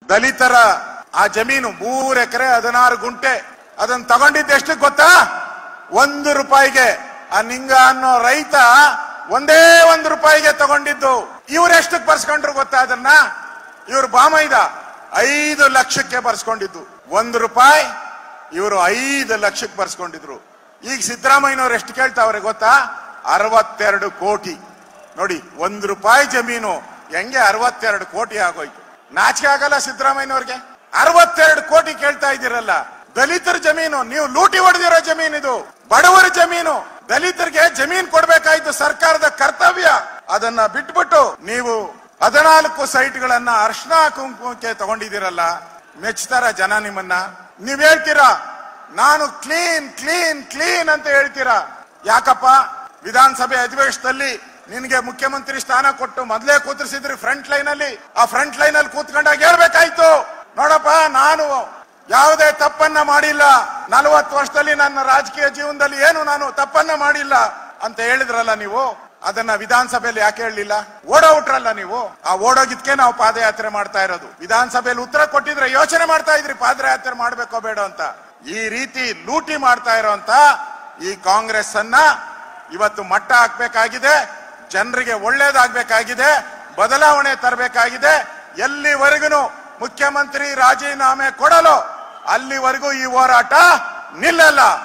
ದಲಿತರ ಆ ಜಮೀನು ಮೂರ್ ಎಕರೆ ಹದಿನಾರು ಗುಂಟೆ ಅದನ್ನ ತಗೊಂಡಿದ್ದು ಎಷ್ಟು ಗೊತ್ತಾ ಒಂದು ರೂಪಾಯಿಗೆ ಆ ನಿಂಗ ಅನ್ನೋ ರೈತ ಒಂದೇ ಒಂದು ರೂಪಾಯಿಗೆ ತಗೊಂಡಿದ್ದು ಇವ್ರು ಎಷ್ಟಕ್ಕೆ ಬರ್ಸ್ಕೊಂಡ್ರು ಗೊತ್ತಾ ಅದನ್ನ ಇವ್ರು ಬಾಮೈದ ಐದು ಲಕ್ಷಕ್ಕೆ ಬರ್ಸ್ಕೊಂಡಿದ್ದು ಒಂದು ರೂಪಾಯಿ ಇವರು ಐದು ಲಕ್ಷಕ್ಕೆ ಬರ್ಸ್ಕೊಂಡಿದ್ರು ಈಗ ಸಿದ್ದರಾಮಯ್ಯನವ್ರು ಎಷ್ಟು ಕೇಳ್ತಾವ್ರೆ ಗೊತ್ತಾ ಅರವತ್ತೆರಡು ಕೋಟಿ ನೋಡಿ ಒಂದು ರೂಪಾಯಿ ಜಮೀನು ಹೆಂಗೆ ಅರವತ್ತೆರಡು ಕೋಟಿ ಆಗೋಯ್ತು ನಾಚಿಕೆ ಆಗಲ್ಲ ಸಿದ್ದರಾಮಯ್ಯನವ್ರಿಗೆ ಅರವತ್ತೆರಡು ಕೋಟಿ ಕೇಳ್ತಾ ಇದ್ದೀರಲ್ಲ ದಲಿತರ ಜಮೀನು ನೀವು ಲೂಟಿ ಹೊಡೆದಿರೋ ಜಮೀನು ಇದು ಬಡವರ ಜಮೀನು ದಲಿತರಿಗೆ ಜಮೀನ್ ಕೊಡ್ಬೇಕಾಯ್ತು ಸರ್ಕಾರದ ಕರ್ತವ್ಯ ಅದನ್ನ ಬಿಟ್ಬಿಟ್ಟು ನೀವು ಹದಿನಾಲ್ಕು ಸೈಟ್ಗಳನ್ನ ಅರ್ಶನ ಕುಂಕುಮಕ್ಕೆ ತಗೊಂಡಿದ್ದೀರಲ್ಲ ಮೆಚ್ತಾರ ಜನ ನಿಮ್ಮನ್ನ ನೀವ್ ಹೇಳ್ತೀರಾ ನಾನು ಕ್ಲೀನ್ ಕ್ಲೀನ್ ಕ್ಲೀನ್ ಅಂತ ಹೇಳ್ತೀರಾ ಯಾಕಪ್ಪ ವಿಧಾನಸಭೆ ಅಧಿವೇಶನದಲ್ಲಿ ನಿನಗೆ ಮುಖ್ಯಮಂತ್ರಿ ಸ್ಥಾನ ಕೊಟ್ಟು ಮೊದಲೇ ಕೂತಿಸಿದ್ರಿ ಫ್ರಂಟ್ ಲೈನ್ ಅಲ್ಲಿ ಆ ಫ್ರಂಟ್ ಲೈನ್ ಅಲ್ಲಿ ಕೂತ್ಕೊಂಡಾಗ ಹೇಳ್ಬೇಕಾಯ್ತು ನೋಡಪ್ಪ ನಾನು ಯಾವುದೇ ತಪ್ಪನ್ನ ಮಾಡಿಲ್ಲ ನಲವತ್ತು ವರ್ಷದಲ್ಲಿ ನನ್ನ ರಾಜಕೀಯ ಜೀವನದಲ್ಲಿ ಏನು ನಾನು ತಪ್ಪನ್ನ ಮಾಡಿಲ್ಲ ಅಂತ ಹೇಳಿದ್ರಲ್ಲ ನೀವು ಅದನ್ನ ವಿಧಾನಸಭೆಯಲ್ಲಿ ಯಾಕೆ ಹೇಳಲಿಲ್ಲ ಓಡೋಟ್ರಲ್ಲ ನೀವು ಆ ಓಡೋಗಿದ್ಕೆ ನಾವು ಪಾದಯಾತ್ರೆ ಮಾಡ್ತಾ ಇರೋದು ವಿಧಾನಸಭೆಯಲ್ಲಿ ಉತ್ತರ ಕೊಟ್ಟಿದ್ರೆ ಯೋಚನೆ ಮಾಡ್ತಾ ಇದ್ರಿ ಪಾದಯಾತ್ರೆ ಮಾಡ್ಬೇಕೋ ಬೇಡ ಅಂತ ಈ ರೀತಿ ಲೂಟಿ ಮಾಡ್ತಾ ಇರೋಂತ ಈ ಕಾಂಗ್ರೆಸ್ ಅನ್ನ ಇವತ್ತು ಮಟ್ಟ ಹಾಕ್ಬೇಕಾಗಿದೆ ಜನರಿಗೆ ಒಳ್ಳೇದಾಗ್ಬೇಕಾಗಿದೆ ಬದಲಾವಣೆ ತರಬೇಕಾಗಿದೆ ಎಲ್ಲಿವರೆಗೂ ಮುಖ್ಯಮಂತ್ರಿ ರಾಜೀನಾಮೆ ಕೊಡಲು ಅಲ್ಲಿವರೆಗೂ ಈ ಹೋರಾಟ ನಿಲ್ಲಲ್ಲ